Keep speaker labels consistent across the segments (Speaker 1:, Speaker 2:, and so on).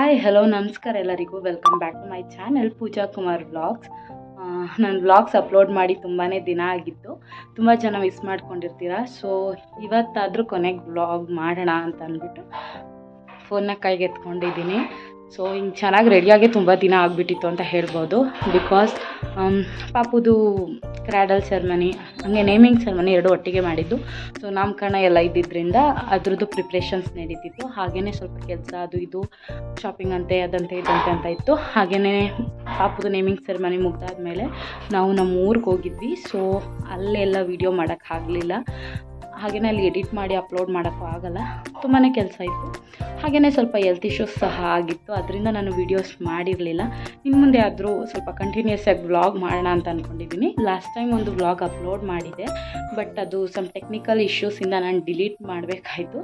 Speaker 1: hi hello ನಮಸ್ಕಾರ ಎಲ್ಲರಿಗೂ welcome back to my channel Pooja Kumar vlogs ನಾನು ವ್ಲಾಗ್ಸ್ ಅಪ್ಲೋಡ್ ಮಾಡಿ ತುಂಬಾ ದಿನ ಆಗಿತ್ತು ತುಂಬ ಜನ ಮಿಸ್ ಮಾಡ್ಕೊಂಡಿರ್ತೀರ ಸೊ ಇವತ್ತಾದರೂ ಕೊನೆಗೆ ವ್ಲಾಗ್ ಮಾಡೋಣ ಅಂತ ಅಂದ್ಬಿಟ್ಟು ಫೋನ್ನ ಕೈಗೆ ಎತ್ಕೊಂಡಿದ್ದೀನಿ ಸೊ ಹಿಂಗೆ ಚೆನ್ನಾಗಿ ರೆಡಿಯಾಗಿ ತುಂಬ ದಿನ ಆಗಿಬಿಟ್ಟಿತ್ತು ಅಂತ ಹೇಳ್ಬೋದು ಬಿಕಾಸ್ ಪಾಪುದು ಕ್ರ್ಯಾಡಲ್ ಸೆರ್ಮನಿ ಹಾಗೆ ನೇಮಿಂಗ್ ಸೆರ್ಮನಿ ಎರಡು ಒಟ್ಟಿಗೆ ಮಾಡಿದ್ದು ಸೊ ನಾಮಕರಣ ಎಲ್ಲ ಇದ್ದಿದ್ದರಿಂದ ಅದ್ರದ್ದು ಪ್ರಿಪ್ರೇಷನ್ಸ್ ನಡೀತಿತ್ತು ಹಾಗೆಯೇ ಸ್ವಲ್ಪ ಕೆಲಸ ಅದು ಇದು ಶಾಪಿಂಗ್ ಅಂತೆ ಅದಂತೆ ಇದಂತೆ ಅಂತ ಇತ್ತು ಹಾಗೆಯೇ ಪಾಪುದು ನೇಮಿಂಗ್ ಸೆರ್ಮನಿ ಮುಗ್ದಾದ್ಮೇಲೆ ನಾವು ನಮ್ಮ ಊರಿಗೆ ಹೋಗಿದ್ವಿ ಸೊ ಅಲ್ಲೆಲ್ಲ ವೀಡಿಯೋ ಮಾಡೋಕ್ಕಾಗಲಿಲ್ಲ ಹಾಗೆಯೇ ಅಲ್ಲಿ ಎಡಿಟ್ ಮಾಡಿ ಅಪ್ಲೋಡ್ ಮಾಡೋಕ್ಕೂ ಆಗಲ್ಲ ತುಂಬಾ ಕೆಲಸ ಇತ್ತು ಹಾಗೆಯೇ ಸ್ವಲ್ಪ ಹೆಲ್ತ್ ಇಶ್ಯೂಸ್ ಸಹ ಆಗಿತ್ತು ಅದರಿಂದ ನಾನು ವೀಡಿಯೋಸ್ ಮಾಡಿರಲಿಲ್ಲ ಇನ್ನು ಮುಂದೆ ಆದರೂ ಸ್ವಲ್ಪ ಕಂಟಿನ್ಯೂಸ್ ಆಗಿ ವ್ಲಾಗ್ ಮಾಡೋಣ ಅಂತ ಅಂದ್ಕೊಂಡಿದ್ದೀನಿ ಲಾಸ್ಟ್ ಟೈಮ್ ಒಂದು ವ್ಲಾಗ್ ಅಪ್ಲೋಡ್ ಮಾಡಿದೆ ಬಟ್ ಅದು ಸಮ್ ಟೆಕ್ನಿಕಲ್ ಇಶ್ಯೂಸಿಂದ ನಾನು ಡಿಲೀಟ್ ಮಾಡಬೇಕಾಯಿತು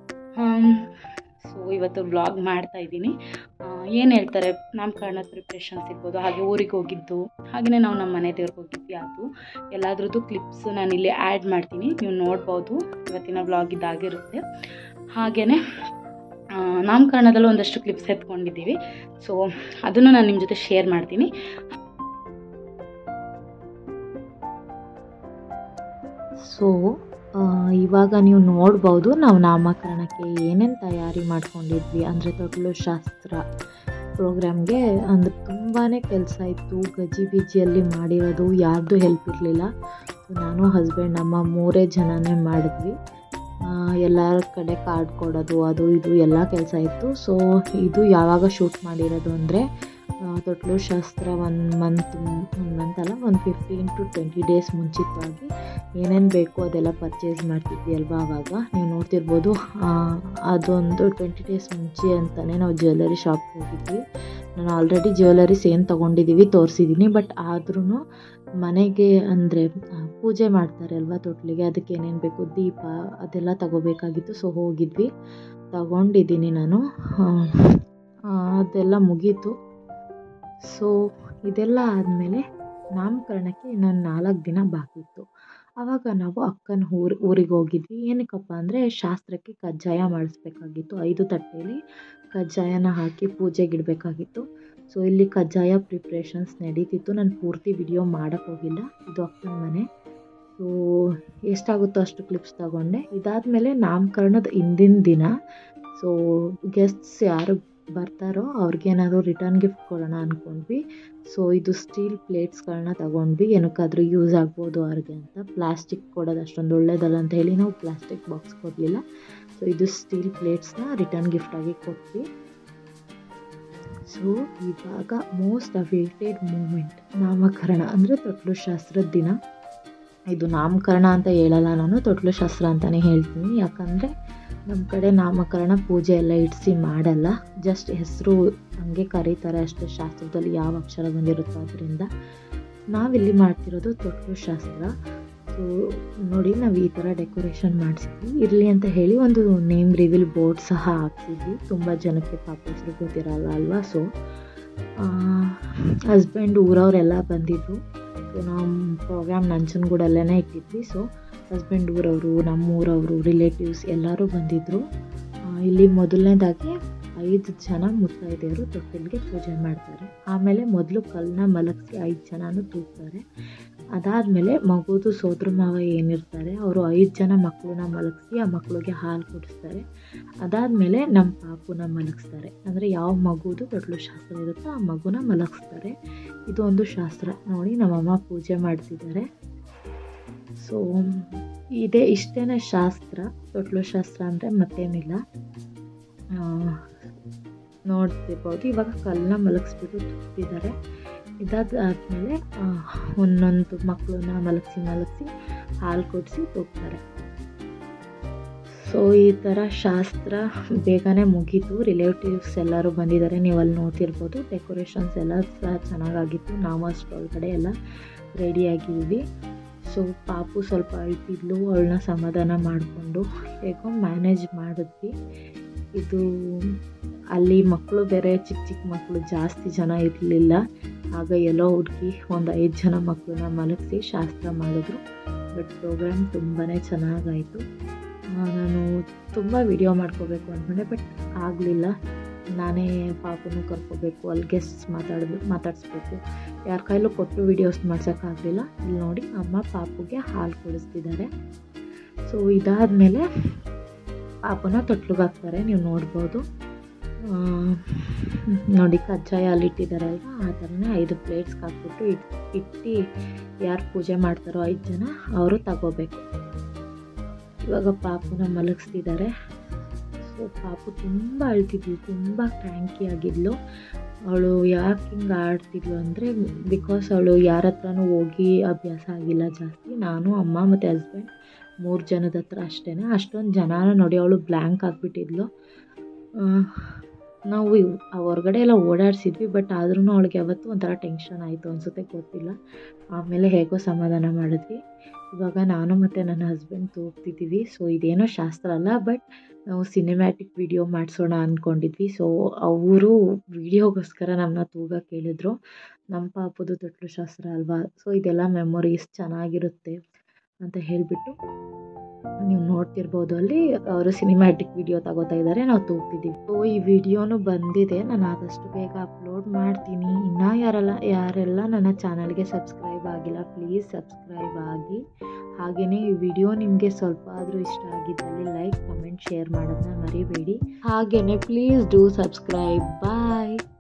Speaker 1: ಸೊ ಇವತ್ತು ವ್ಲಾಗ್ ಮಾಡ್ತಾ ಇದ್ದೀನಿ ಏನು ಹೇಳ್ತಾರೆ ನಾಮಕರಣದ ಪ್ರಿಪ್ರೇಷನ್ಸ್ ಇರ್ಬೋದು ಹಾಗೆ ಊರಿಗೆ ಹೋಗಿದ್ದು ಹಾಗೆಯೇ ನಾವು ನಮ್ಮ ಮನೆ ದೇವ್ರಿಗೆ ಹೋಗಿದ್ವಿ ಅದು ಎಲ್ಲದ್ರದ್ದು ಕ್ಲಿಪ್ಸ್ ನಾನು ಇಲ್ಲಿ ಆ್ಯಡ್ ಮಾಡ್ತೀನಿ ನೀವು ನೋಡ್ಬೋದು ಇವತ್ತಿನ ವ್ಲಾಗ್ ಇದಾಗಿರುತ್ತೆ ಹಾಗೆಯೇ ನಾಮಕರಣದಲ್ಲೂ ಒಂದಷ್ಟು ಕ್ಲಿಪ್ಸ್ ಎತ್ಕೊಂಡಿದ್ದೀವಿ ಸೊ ಅದನ್ನು ನಾನು ನಿಮ್ಮ ಜೊತೆ ಶೇರ್ ಮಾಡ್ತೀನಿ
Speaker 2: ಸೊ ಇವಾಗ ನೀವು ನೋಡ್ಬೋದು ನಾವು ನಾಮಕರಣಕ್ಕೆ ಏನೇನು ತಯಾರಿ ಮಾಡ್ಕೊಂಡಿದ್ವಿ ಅಂದರೆ ತೊಟ್ಲು ಶಾಸ್ತ್ರ ಪ್ರೋಗ್ರಾಮ್ಗೆ ಅಂದರೆ ತುಂಬಾ ಕೆಲಸ ಇತ್ತು ಗಜಿ ಬಿಜಿಯಲ್ಲಿ ಮಾಡಿರೋದು ಯಾರ್ದು ಹೆಲ್ಪ್ ಇರಲಿಲ್ಲ ನಾನು ಹಸ್ಬೆಂಡ್ ನಮ್ಮ ಮೂರೇ ಜನನೇ ಮಾಡಿದ್ವಿ ಎಲ್ಲರ ಕಡೆ ಕಾರ್ಡ್ ಕೊಡೋದು ಅದು ಇದು ಎಲ್ಲ ಕೆಲಸ ಇತ್ತು ಸೊ ಇದು ಯಾವಾಗ ಶೂಟ್ ಮಾಡಿರೋದು ಅಂದರೆ ತೊಟ್ಲು ಶಾಸ್ತ್ರ ಒನ್ ಮಂತ್ ಒನ್ ಮಂತ್ ಅಲ್ಲ ಒಂದು ಫಿಫ್ಟೀನ್ ಟು ಟ್ವೆಂಟಿ ಡೇಸ್ ಮುಂಚಿತವಾಗಿ ಏನೇನು ಬೇಕು ಅದೆಲ್ಲ ಪರ್ಚೇಸ್ ಮಾಡ್ತಿದ್ವಿ ಅಲ್ವಾ ಆವಾಗ ನೀವು ನೋಡ್ತಿರ್ಬೋದು ಅದೊಂದು ಟ್ವೆಂಟಿ ಡೇಸ್ ಮುಂಚೆ ಅಂತಲೇ ನಾವು ಜ್ಯುವೆಲರಿ ಶಾಪ್ಗೆ ಹೋಗಿದ್ವಿ ನಾನು ಆಲ್ರೆಡಿ ಜ್ಯುವೆಲರೀಸ್ ಏನು ತೊಗೊಂಡಿದ್ದೀವಿ ತೋರಿಸಿದ್ದೀನಿ ಬಟ್ ಆದ್ರೂ ಮನೆಗೆ ಅಂದರೆ ಪೂಜೆ ಮಾಡ್ತಾರೆ ಅಲ್ವಾ ತೊಟ್ಲಿಗೆ ಅದಕ್ಕೆ ಏನೇನು ಬೇಕು ದೀಪ ಅದೆಲ್ಲ ತಗೋಬೇಕಾಗಿತ್ತು ಸೊ ಹೋಗಿದ್ವಿ ತಗೊಂಡಿದ್ದೀನಿ ನಾನು ಅದೆಲ್ಲ ಮುಗೀತು ಸೊ ಇದೆಲ್ಲ ಆದಮೇಲೆ ನಾಮಕರಣಕ್ಕೆ ಇನ್ನೊಂದು ನಾಲ್ಕು ದಿನ ಬಾಕಿ ಇತ್ತು ಆವಾಗ ನಾವು ಅಕ್ಕನ ಊರು ಊರಿಗೆ ಹೋಗಿದ್ವಿ ಏನಕ್ಕಪ್ಪ ಅಂದರೆ ಶಾಸ್ತ್ರಕ್ಕೆ ಕಜ್ಜಾಯ ಮಾಡಿಸ್ಬೇಕಾಗಿತ್ತು ಐದು ತಟ್ಟೆಯಲ್ಲಿ ಕಜ್ಜಾಯನ ಹಾಕಿ ಪೂಜೆಗಿಡಬೇಕಾಗಿತ್ತು ಸೊ ಇಲ್ಲಿ ಕಜ್ಜಾಯ ಪ್ರಿಪ್ರೇಷನ್ಸ್ ನಡೀತಿತ್ತು ನಾನು ಪೂರ್ತಿ ವಿಡಿಯೋ ಮಾಡೋಕ್ಕೆ ಹೋಗಿಲ್ಲ ಇದು ಅಕ್ಕನ ಮನೆ ಸೊ ಎಷ್ಟಾಗುತ್ತೋ ಅಷ್ಟು ಕ್ಲಿಪ್ಸ್ ತಗೊಂಡೆ ಇದಾದಮೇಲೆ ನಾಮಕರಣದ ಹಿಂದಿನ ದಿನ ಸೊ ಗೆಸ್ಟ್ಸ್ ಯಾರು ಬರ್ತಾರೋ ಅವ್ರಿಗೇನಾದ್ರು ರಿಟರ್ನ್ ಗಿಫ್ಟ್ ಕೊಡೋಣ ಅಂದ್ಕೊಂಡ್ವಿ ಸೊ ಇದು ಸ್ಟೀಲ್ ಪ್ಲೇಟ್ಸ್ಗಳನ್ನ ತಗೊಂಡ್ವಿ ಏನಕ್ಕಾದ್ರೂ ಯೂಸ್ ಆಗ್ಬೋದು ಅವ್ರಿಗೆ ಅಂತ ಪ್ಲಾಸ್ಟಿಕ್ ಕೊಡೋದು ಅಷ್ಟೊಂದು ಒಳ್ಳೇದಲ್ಲ ಅಂತ ಹೇಳಿ ನಾವು ಪ್ಲಾಸ್ಟಿಕ್ ಬಾಕ್ಸ್ ಕೊಡಲಿಲ್ಲ ಸೊ ಇದು ಸ್ಟೀಲ್ ಪ್ಲೇಟ್ಸ್ನ ರಿಟರ್ನ್ ಗಿಫ್ಟಾಗಿ ಕೊಟ್ವಿ ಸೊ ಇವಾಗ ಮೋಸ್ಟ್ ಅವೇಟೆಡ್ ಮೂಮೆಂಟ್ ನಾಮಕರಣ ಅಂದರೆ ತೊಟ್ಲು ಶಾಸ್ತ್ರದ ದಿನ ಇದು ನಾಮಕರಣ ಅಂತ ಹೇಳಲ್ಲ ನಾನು ತೊಟ್ಲು ಶಾಸ್ತ್ರ ಅಂತಲೇ ಹೇಳ್ತೀನಿ ಯಾಕಂದರೆ ನಮ್ಮ ಕಡೆ ನಾಮಕರಣ ಪೂಜೆ ಎಲ್ಲ ಇಡಿಸಿ ಮಾಡಲ್ಲ ಜಸ್ಟ್ ಹೆಸರು ಹಂಗೆ ಕರೀತಾರೆ ಅಷ್ಟೇ ಶಾಸ್ತ್ರದಲ್ಲಿ ಯಾವ ಅಕ್ಷರ ಬಂದಿರುತ್ತೋ ಅದರಿಂದ ನಾವಿಲ್ಲಿ ಮಾಡ್ತಿರೋದು ತೊಟ್ಲು ಶಾಸ್ತ್ರ ಸೊ ನೋಡಿ ನಾವು ಈ ಥರ ಡೆಕೋರೇಷನ್ ಮಾಡಿಸಿದ್ವಿ ಇರಲಿ ಅಂತ ಹೇಳಿ ಒಂದು ನೇಮ್ ರಿವೀಲ್ ಬೋರ್ಡ್ ಸಹ ಹಾಕ್ಸಿದ್ವಿ ತುಂಬ ಜನಕ್ಕೆ ಪಾಪ ಹೆಸರು ಗೊತ್ತಿರಲ್ಲ ಅಲ್ವಾ ಸೊ ಹಸ್ಬೆಂಡ್ ಊರವರೆಲ್ಲ ಬಂದಿದ್ದರು ಸೊ ನಾವು ಪ್ರೋಗ್ರಾಮ್ ನಂಜನಗೂಡಲ್ಲೇ ಇಟ್ಟಿದ್ವಿ ಸೊ ಹಸ್ಬೆಂಡ್ ಊರವರು ನಮ್ಮೂರವರು ರಿಲೇಟಿವ್ಸ್ ಎಲ್ಲರೂ ಬಂದಿದ್ದರು ಇಲ್ಲಿ ಮೊದಲನೇದಾಗಿ ಐದು ಜನ ಮುತ್ತೈದೆಯರು ತೊಟ್ಟಿಲಿಗೆ ಪೂಜೆ ಮಾಡ್ತಾರೆ ಆಮೇಲೆ ಮೊದಲು ಕಲ್ಲನ್ನ ಮಲಗಿಸಿ ಐದು ಜನನೂ ತೂಗ್ತಾರೆ ಅದಾದಮೇಲೆ ಮಗುದು ಸೋದ್ರ ಮಾವ ಏನಿರ್ತಾರೆ ಅವರು ಐದು ಜನ ಮಕ್ಕಳನ್ನ ಮಲಗಿಸಿ ಆ ಮಕ್ಕಳಿಗೆ ಹಾಲು ಕುಡಿಸ್ತಾರೆ ಅದಾದಮೇಲೆ ನಮ್ಮ ಪಾಪುನ ಮಲಗಿಸ್ತಾರೆ ಅಂದರೆ ಯಾವ ಮಗುದು ತೊಟ್ಲು ಶಾಸ್ತ್ರ ಇರುತ್ತೋ ಆ ಮಗುನ ಮಲಗಿಸ್ತಾರೆ ಇದು ಒಂದು ಶಾಸ್ತ್ರ ನೋಡಿ ನಮ್ಮಮ್ಮ ಪೂಜೆ ಮಾಡ್ತಿದ್ದಾರೆ ಸೊ ಇದೇ ಇಷ್ಟೇ ಶಾಸ್ತ್ರ ತೊಟ್ಲು ಶಾಸ್ತ್ರ ಅಂದರೆ ಮತ್ತೇನಿಲ್ಲ ನೋಡ್ತಿರ್ಬೋದು ಇವಾಗ ಕಲ್ಲನ್ನ ಮಲಗಿಸ್ಬಿಟ್ಟು ತುತ್ತಿದ್ದಾರೆ ಇದಾದಾದಮೇಲೆ ಒಂದೊಂದು ಮಕ್ಕಳನ್ನ ಮಲಗಿಸಿ ಮಲಗಿಸಿ ಹಾಲು ಕೊಡಿಸಿ ತೂಗ್ತಾರೆ ಸೊ ಈ ಥರ ಶಾಸ್ತ್ರ ಬೇಗನೆ ಮುಗೀತು ರಿಲೇಟಿವ್ಸ್ ಎಲ್ಲರೂ ಬಂದಿದ್ದಾರೆ ನೀವು ಅಲ್ಲಿ ನೋಡ್ತಿರ್ಬೋದು ಡೆಕೋರೇಷನ್ಸ್ ಎಲ್ಲ ಸಹ ಚೆನ್ನಾಗಾಗಿತ್ತು ನಾವು ಅಷ್ಟರೊಳಗಡೆ ಎಲ್ಲ ರೆಡಿಯಾಗಿದ್ವಿ ಸೊ ಪಾಪು ಸ್ವಲ್ಪ ಅಳ್ತಿದ್ಲು ಅವಳನ್ನ ಸಮಾಧಾನ ಮಾಡಿಕೊಂಡು ಹೇಗೋ ಮ್ಯಾನೇಜ್ ಮಾಡಿದ್ವಿ ಇದು ಅಲ್ಲಿ ಮಕ್ಕಳು ಬೇರೆ ಚಿಕ್ಕ ಚಿಕ್ಕ ಮಕ್ಕಳು ಜಾಸ್ತಿ ಜನ ಇರಲಿಲ್ಲ ಆಗ ಎಲ್ಲೋ ಹುಡುಗಿ ಒಂದು ಐದು ಜನ ಮಕ್ಕಳನ್ನ ಮಲಗಿಸಿ ಶಾಸ್ತ್ರ ಮಾಡಿದ್ರು ಬಟ್ ಪ್ರೋಗ್ರಾಮ್ ತುಂಬಾ ಚೆನ್ನಾಗಾಯಿತು ನಾನು ತುಂಬ ವಿಡಿಯೋ ಮಾಡ್ಕೋಬೇಕು ಅಂದ್ಕೊಂಡೆ ಬಟ್ ಆಗಲಿಲ್ಲ ನಾನೇ ಪಾಪನು ಕರ್ಕೋಬೇಕು ಅಲ್ಲಿ ಗೆಸ್ಟ್ಸ್ ಮಾತಾಡ್ಬೇಕು ಮಾತಾಡಿಸ್ಬೇಕು ಯಾರ ಕೈಲೂ ಕೊಟ್ಟು ವೀಡಿಯೋಸ್ ಮಾಡ್ಸೋಕ್ಕಾಗಲಿಲ್ಲ ಇಲ್ಲಿ ನೋಡಿ ಅಮ್ಮ ಪಾಪುಗೆ ಹಾಲು ಕುಡಿಸ್ತಿದ್ದಾರೆ ಸೊ ಇದಾದಮೇಲೆ ಪಾಪನ ತೊಟ್ಲಿಗೆ ಹಾಕ್ತಾರೆ ನೀವು ನೋಡ್ಬೋದು ಆ, ನೋಡಿ ಕಜ್ಜಾಯ ಅಲ್ಲಿ ಇಟ್ಟಿದ್ದಾರಲ್ವ ಆ ಥರನೇ ಐದು ಪ್ಲೇಟ್ಸ್ಗೆ ಹಾಕ್ಬಿಟ್ಟು ಇಟ್ ಇಟ್ಟು ಯಾರು ಪೂಜೆ ಮಾಡ್ತಾರೋ ಐದು ಜನ ಅವರು ತಗೋಬೇಕು ಇವಾಗ ಪಾಪುನ ಮಲಗಿಸ್ತಿದ್ದಾರೆ ಸೊ ಪಾಪು ತುಂಬ ಅಳ್ತಿದ್ಲು ತುಂಬ ಕ್ರ್ಯಾಂಕಿ ಆಗಿದ್ಲು ಅವಳು ಯಾಕೆ ಹಿಂಗೆ ಆಡ್ತಿದ್ಲು ಅಂದರೆ ಬಿಕಾಸ್ ಅವಳು ಯಾರ ಹತ್ರನೂ ಹೋಗಿ ಅಭ್ಯಾಸ ಆಗಿಲ್ಲ ಜಾಸ್ತಿ ನಾನು ಅಮ್ಮ ಮತ್ತು ಹಸ್ಬೆಂಡ್ ಮೂರು ಜನದ ಹತ್ರ ಅಷ್ಟೇ ಅಷ್ಟೊಂದು ಜನನ ನೋಡಿ ಅವಳು ಬ್ಲ್ಯಾಂಕ್ ಆಗಿಬಿಟ್ಟಿದ್ಲು ನಾವು ಇವ್- ಆ ಹೊರಗಡೆ ಎಲ್ಲ ಓಡಾಡಿಸಿದ್ವಿ ಬಟ್ ಆದ್ರೂ ಅವಳಿಗೆ ಯಾವತ್ತೂ ಒಂಥರ ಟೆನ್ಷನ್ ಆಯಿತು ಅನಿಸುತ್ತೆ ಗೊತ್ತಿಲ್ಲ ಆಮೇಲೆ ಹೇಗೋ ಸಮಾಧಾನ ಮಾಡಿದ್ವಿ ಇವಾಗ ನಾನು ಮತ್ತು ನನ್ನ ಹಸ್ಬೆಂಡ್ ತೂಗ್ತಿದ್ದೀವಿ ಸೊ ಇದೇನೋ ಶಾಸ್ತ್ರ ಅಲ್ಲ ಬಟ್ ನಾವು ಸಿನಿಮ್ಯಾಟಿಕ್ ವಿಡಿಯೋ ಮಾಡಿಸೋಣ ಅಂದ್ಕೊಂಡಿದ್ವಿ ಸೊ ಅವರು ವಿಡಿಯೋಗೋಸ್ಕರ ನಮ್ಮನ್ನ ತೂಗಕ್ಕೆ ಹೇಳಿದ್ರು ನಮ್ಮ ಪಾಪದು ತೊಟ್ಲು ಶಾಸ್ತ್ರ ಅಲ್ವಾ ಸೊ ಇದೆಲ್ಲ ಮೆಮೊರೀಸ್ ಚೆನ್ನಾಗಿರುತ್ತೆ ಅಂತ ಹೇಳಿಬಿಟ್ಟು ನೀವು ನೋಡ್ತಿರ್ಬೋದು ಅಲ್ಲಿ ಅವರು ಸಿನಿಮ್ಯಾಟಿಕ್ ವಿಡಿಯೋ ತಗೋತಾ ಇದ್ದಾರೆ ನಾವು ತೂಗ್ತಿದ್ದೀವಿ ಸೊ ಈ ವಿಡಿಯೋನು ಬಂದಿದೆ ನಾನು ಆದಷ್ಟು ಬೇಗ ಅಪ್ಲೋಡ್ ಮಾಡ್ತೀನಿ ಇನ್ನೂ ಯಾರೆಲ್ಲ ಯಾರೆಲ್ಲ ನನ್ನ ಚಾನಲ್ಗೆ ಸಬ್ಸ್ಕ್ರೈಬ್ ಆಗಿಲ್ಲ ಪ್ಲೀಸ್ ಸಬ್ಸ್ಕ್ರೈಬ್ ಆಗಿ ಹಾಗೆಯೇ ಈ ವಿಡಿಯೋ ನಿಮಗೆ ಸ್ವಲ್ಪ ಆದರೂ ಇಷ್ಟ ಆಗಿದ್ದಲ್ಲಿ ಲೈಕ್ ಕಮೆಂಟ್ ಶೇರ್ ಮಾಡೋದನ್ನ ಮರಿಬೇಡಿ ಹಾಗೆಯೇ ಪ್ಲೀಸ್ ಡೂ ಸಬ್ಸ್ಕ್ರೈಬ್ ಬಾಯ್